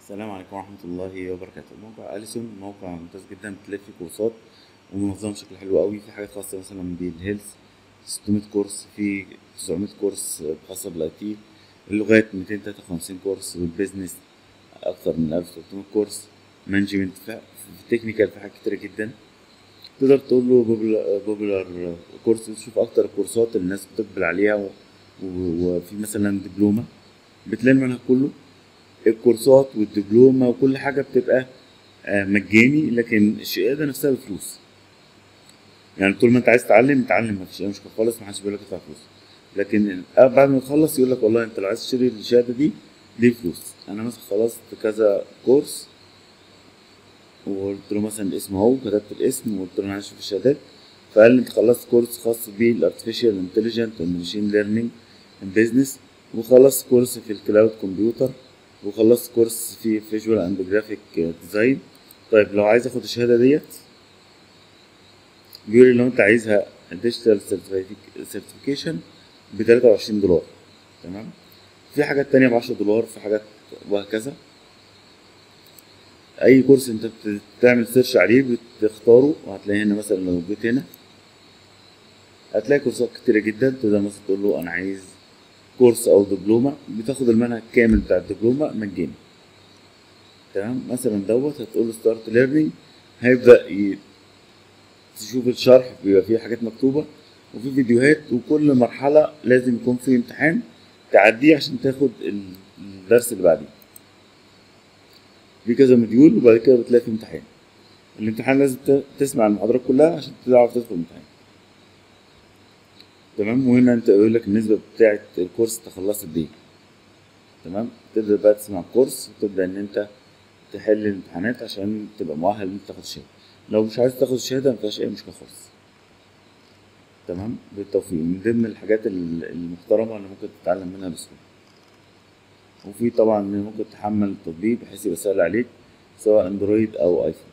السلام عليكم ورحمة الله وبركاته موقع أليسون موقع ممتاز جدا بتلاقي فيه كورسات ومنظم بشكل حلو قوي في حاجات خاصة مثلا بالهيلث 600 كورس في 900 كورس خاصة بالاي تي اللغات 253 كورس والبيزنس أكتر من 1300 كورس مانجمنت في تكنيكال في حاجات كتيرة جدا تقدر تقول له بوبولار كورس تشوف أكتر الكورسات اللي الناس بتقبل عليها و- و- وفي مثلا دبلومة بتلاقي المنهج كله الكورسات والدبلومة وكل حاجة بتبقى آه، مجاني لكن الشهادة نفسها بفلوس يعني طول ما انت عايز تتعلم اتعلم مفيش اي مشكلة خالص محدش بيقول لك ادفع فلوس لكن آه، بعد ما تخلص يقول لك والله انت لو عايز تشتري الشهادة دي دي فلوس انا مثلا خلصت كذا كورس وقلت له مثلا الاسم اهو كتبت الاسم وقلت له انا عايز اشوف الشهادات فقال لي انت خلصت كورس خاص بالارتفيشال انتليجنت والماشين ليرنينج بيزنس وخلصت كورس في الكلاود كمبيوتر وخلصت كورس في فيجوال اند جرافيك ديزاين طيب لو عايز اخد الشهاده ديت بيقول لي لو انت عايزها ديجيتال سيرتيفيكيشن ب 23 دولار تمام في حاجات تانية ب 10 دولار في حاجات وهكذا اي كورس انت بتعمل سيرش عليه بتختاره وهتلاقي هنا مثلا لو جيت هنا هتلاقي كورسات كتيرة جدا تقدر مثلا تقول له انا عايز كورس او دبلومة بتاخد المنهج كامل بتاع الدبلومة مجاني تمام مثلا دوت هتقول له ستارت ليرنينج هيبدأ ي... تشوف الشرح بيبقى فيه حاجات مكتوبة وفي فيديوهات وكل مرحلة لازم يكون في امتحان تعديه عشان تاخد ال- الدرس اللي بعديه في كذا مديول وبعد كده بتلاقي في امتحان الامتحان لازم ت- تسمع المحاضرات كلها عشان تعرف تدخل الامتحان تمام وهنا انت يقول لك النسبة بتاعة الكورس انت خلصت قد ايه تمام تبدأ بقى تسمع الكورس وتبدأ ان انت تحل الامتحانات عشان تبقى مؤهل ان انت تاخد الشهادة لو مش عايز تاخد الشهادة مفيهاش اي مشكلة خالص تمام بالتوفيق من ضمن الحاجات ال- المحترمة اللي ممكن تتعلم منها بسهولة وفي طبعا ممكن تحمل التطبيق بحيث يبقى سهل عليك سواء اندرويد او ايفون